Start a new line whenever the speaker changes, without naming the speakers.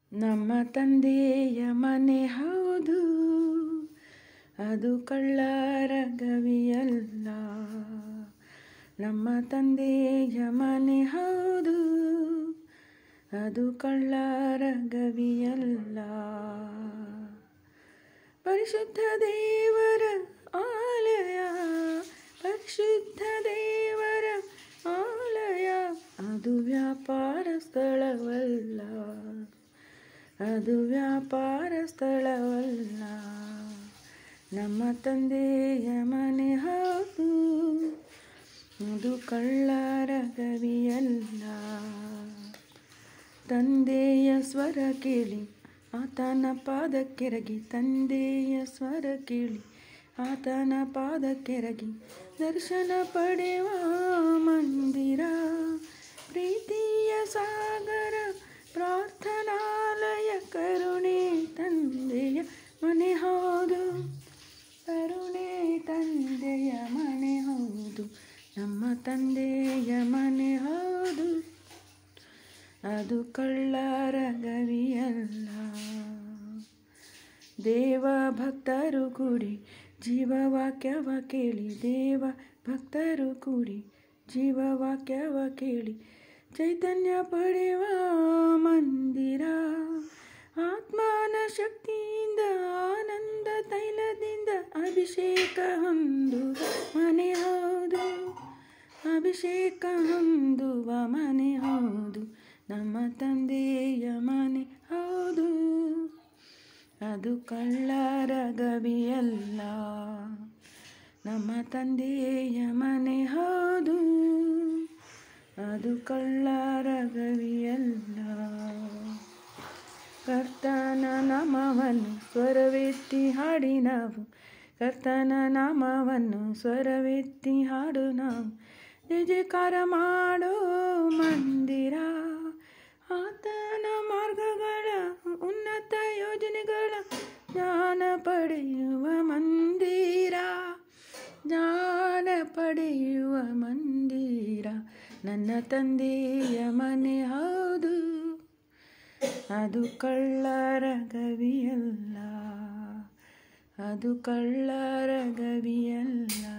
ನಮ್ಮ ತಂದೆಯ ಮನೆ ಹೌದು ಅದು ಕಳ್ಳರ ಗವಿಯಲ್ಲ ನಮ್ಮ ತಂದೆಯ ಮನೆ ಹೌದು ಅದು ಕಳ್ಳರ ಗವಿಯಲ್ಲ ಪರಿಶುದ್ಧ ದೇವರ ಆಲಯ ಪರಿಶುದ್ಧ ದೇವರ ಆಲಯ ಅದು ವ್ಯಾಪಾರ ಸ್ಥಳವಲ್ಲ ಅದು ವ್ಯಾಪಾರ ಸ್ಥಳವಲ್ಲ ನಮ್ಮ ತಂದೆಯ ಮನೆ ಹೌದು ಅದು ಕಳ್ಳರ ಗವಿಯಲ್ಲ ತಂದೆಯ ಸ್ವರ ಕೇಳಿ ಆತನ ಪಾದಕ್ಕೆರಗಿ ತಂದೆಯ ಸ್ವರ ಕೇಳಿ ಆತನ ಪಾದಕ್ಕೆರಗಿ ದರ್ಶನ ಪಡೆಯುವ ಮಂದಿರ ಪ್ರೀತಿಯ ಸಾಗರ ಪ್ರಾರ್ಥನಾಲಯ ಕರುಣೆ ತಂದೆಯ ಮನೆ ಹೌದು ಕರುಣೆ ತಂದೆಯ ಮನೆ ಹೌದು ನಮ್ಮ ತಂದೆಯ ಮನೆ ಹೌದು ಅದು ಕಳ್ಳರ ಗವಿಯಲ್ಲ ದೇವ ಭಕ್ತರು ಕೂಡಿ ಜೀವವಾಕ್ಯವ ಕೇಳಿ ದೇವ ಭಕ್ತರು ಕೂಡಿ ಜೀವವಾಕ್ಯವ ಕೇಳಿ ಚೈತನ್ಯ ಪಡೆಯುವ ಮಂದಿರ ಆತ್ಮನ ಶಕ್ತಿಯಿಂದ ಆನಂದ ತೈಲದಿಂದ ಅಭಿಷೇಕ ಹೊಂದುವ ಮನೆ ಹೌದು ಅಭಿಷೇಕ ಹೊಂದುವ ಮನೆ ಹೌದು ನಮ್ಮ ತಂದೆಯ ಮನೆ ಹೌದು ಅದು ಕಳ್ಳರ ಗವಿಯಲ್ಲ ನಮ್ಮ ತಂದೆಯ ಮನೆ ಹೌದು ಅದು ಕಳ್ಳರ ಗವಿಯಲ್ಲ ಕರ್ತನ ನಾಮವನ್ನು ಸ್ವರವೆತ್ತಿ ಹಾಡಿ ನಾವು ಕರ್ತನ ನಾಮವನ್ನು ಸ್ವರವೆತ್ತಿ ಹಾಡು ನಾವು ಜಯ ಜಯಕಾರ ಮಾಡೋ ಮಂದಿರ ಆತನ ಮಾರ್ಗಗಳ ಉನ್ನತ ಯೋಜನೆಗಳ ಜ್ಞಾನ ಪಡೆಯುವ ಮಂದಿರ ಜ್ಞಾನ ಪಡೆಯುವ ಮಂದಿರ ನನ್ನ ತಂದೆಯ ಮನೆ ಹೌದು ಅದು ಕಳ್ಳರ ಗವಿಯಲ್ಲ ಅದು ಕಳ್ಳರ ಗವಿಯಲ್ಲ